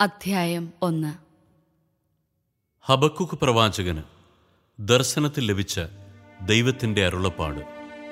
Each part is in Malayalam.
അധ്യായം ഒന്ന് ഹബക്കുക്ക് പ്രവാചകന് ദർശനത്തിൽ ലഭിച്ച ദൈവത്തിന്റെ അരുളപ്പാട്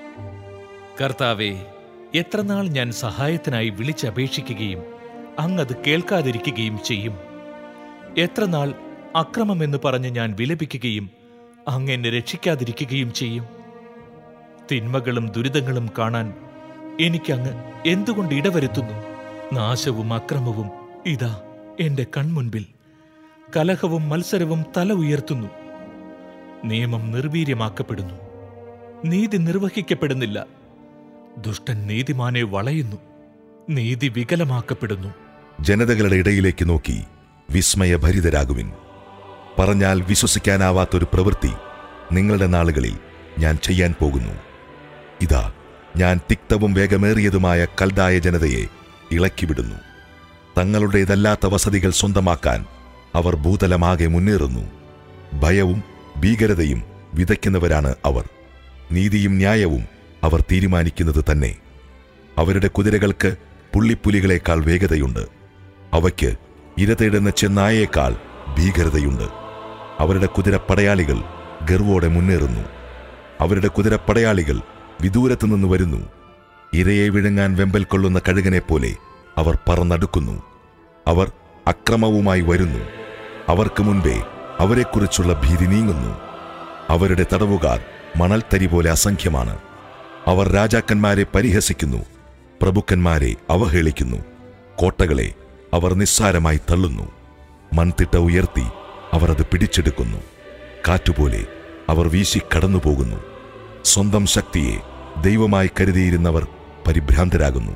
കർത്താവെ എത്രനാൾ ഞാൻ സഹായത്തിനായി വിളിച്ചപേക്ഷിക്കുകയും അങ്ങത് കേൾക്കാതിരിക്കുകയും ചെയ്യും എത്രനാൾ അക്രമമെന്ന് പറഞ്ഞ് ഞാൻ വിലപിക്കുകയും അങ്ങ് എന്നെ രക്ഷിക്കാതിരിക്കുകയും ചെയ്യും തിന്മകളും ദുരിതങ്ങളും കാണാൻ എനിക്കങ്ങ് എന്തുകൊണ്ട് ഇടവരുത്തുന്നു നാശവും അക്രമവും ഇതാ എന്റെ കൺമുൻപിൽ കലഹവും മത്സരവും തല ഉയർത്തുന്നു നിയമം നിർവീര്യമാക്കപ്പെടുന്നു നീതി നിർവഹിക്കപ്പെടുന്നില്ല ദുഷ്ടൻ നീതിമാനെ വളയുന്നു നീതി വികലമാക്കപ്പെടുന്നു ജനതകളുടെ ഇടയിലേക്ക് നോക്കി വിസ്മയഭരിതരാകുവിൻ പറഞ്ഞാൽ വിശ്വസിക്കാനാവാത്തൊരു പ്രവൃത്തി നിങ്ങളുടെ നാളുകളിൽ ഞാൻ ചെയ്യാൻ പോകുന്നു ഇതാ ഞാൻ തിക്തവും വേഗമേറിയതുമായ കൽദായ ജനതയെ ഇളക്കിവിടുന്നു തങ്ങളുടേതല്ലാത്ത വസതികൾ സ്വന്തമാക്കാൻ അവർ ഭൂതലമാകെ മുന്നേറുന്നു ഭയവും ഭീകരതയും വിതയ്ക്കുന്നവരാണ് അവർ നീതിയും ന്യായവും അവർ തീരുമാനിക്കുന്നത് തന്നെ അവരുടെ കുതിരകൾക്ക് പുള്ളിപ്പുലികളെക്കാൾ വേഗതയുണ്ട് അവയ്ക്ക് ഇര തേടുന്ന ചെന്നായേക്കാൾ ഭീകരതയുണ്ട് അവരുടെ കുതിരപ്പടയാളികൾ ഗർവോടെ മുന്നേറുന്നു അവരുടെ കുതിരപ്പടയാളികൾ വിദൂരത്തു നിന്ന് വരുന്നു ഇരയെ വിഴുങ്ങാൻ വെമ്പൽ കൊള്ളുന്ന കഴുകനെ പോലെ അവർ പറന്നടുക്കുന്നു അവർ അക്രമവുമായി വരുന്നു അവർക്ക് മുൻപേ അവരെക്കുറിച്ചുള്ള ഭീതി നീങ്ങുന്നു അവരുടെ തടവുകാർ മണൽത്തരി പോലെ അസംഖ്യമാണ് അവർ രാജാക്കന്മാരെ പരിഹസിക്കുന്നു പ്രഭുക്കന്മാരെ അവഹേളിക്കുന്നു കോട്ടകളെ അവർ നിസ്സാരമായി തള്ളുന്നു മൺതിട്ട ഉയർത്തി അവർ അത് പിടിച്ചെടുക്കുന്നു കാറ്റുപോലെ അവർ വീശി കടന്നുപോകുന്നു സ്വന്തം ശക്തിയെ ദൈവമായി കരുതിയിരുന്നവർ പരിഭ്രാന്തരാകുന്നു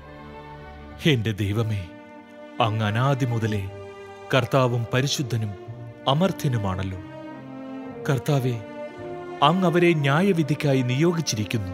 എന്റെ ദൈവമേ അങ്ങ് അനാദി മുതലേ കർത്താവും പരിശുദ്ധനും അമർത്യനുമാണല്ലോ കർത്താവെ അങ്ങ് അവരെ ന്യായവിധിക്കായി നിയോഗിച്ചിരിക്കുന്നു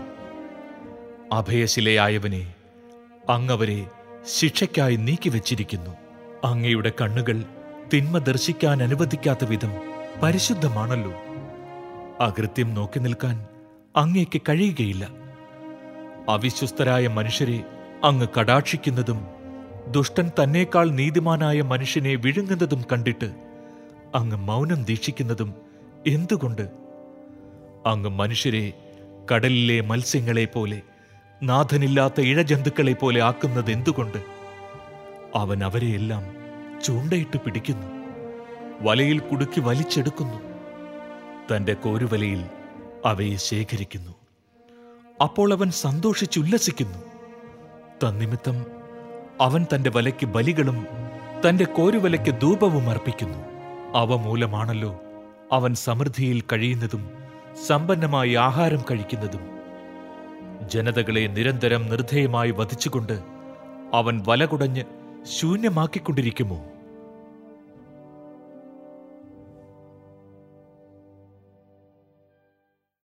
അഭയശിലയായവനെ അങ്ങവരെ ശിക്ഷയ്ക്കായി നീക്കിവച്ചിരിക്കുന്നു അങ്ങയുടെ കണ്ണുകൾ തിന്മ ദർശിക്കാൻ അനുവദിക്കാത്ത വിധം പരിശുദ്ധമാണല്ലോ അകൃത്യം നോക്കി നിൽക്കാൻ അങ്ങേക്ക് കഴിയുകയില്ല അവിശ്വസ്തരായ മനുഷ്യരെ അങ്ങ് കടാക്ഷിക്കുന്നതും ദുഷ്ടൻ തന്നേക്കാൾ നീതിമാനായ മനുഷ്യനെ വിഴുങ്ങുന്നതും കണ്ടിട്ട് അങ്ങ് മൗനം ദീക്ഷിക്കുന്നതും എന്തുകൊണ്ട് അങ്ങ് മനുഷ്യരെ കടലിലെ മത്സ്യങ്ങളെ പോലെ നാഥനില്ലാത്ത ഇഴജന്തുക്കളെ പോലെ ആക്കുന്നത് എന്തുകൊണ്ട് അവൻ അവരെയെല്ലാം ചൂണ്ടയിട്ട് പിടിക്കുന്നു വലയിൽ കുടുക്കി വലിച്ചെടുക്കുന്നു തന്റെ കോരുവലയിൽ അവയെ ശേഖരിക്കുന്നു അപ്പോൾ അവൻ സന്തോഷിച്ചുല്ലസിക്കുന്നു തന്നിമിത്തം അവൻ തന്റെ വലയ്ക്ക് ബലികളും തന്റെ കോരുവലയ്ക്ക് ധൂപവും അർപ്പിക്കുന്നു അവ മൂലമാണല്ലോ അവൻ സമൃദ്ധിയിൽ കഴിയുന്നതും സമ്പന്നമായി ആഹാരം കഴിക്കുന്നതും ജനതകളെ നിരന്തരം നിർദ്ധയമായി വധിച്ചുകൊണ്ട് അവൻ വലകുടഞ്ഞ് ശൂന്യമാക്കിക്കൊണ്ടിരിക്കുമോ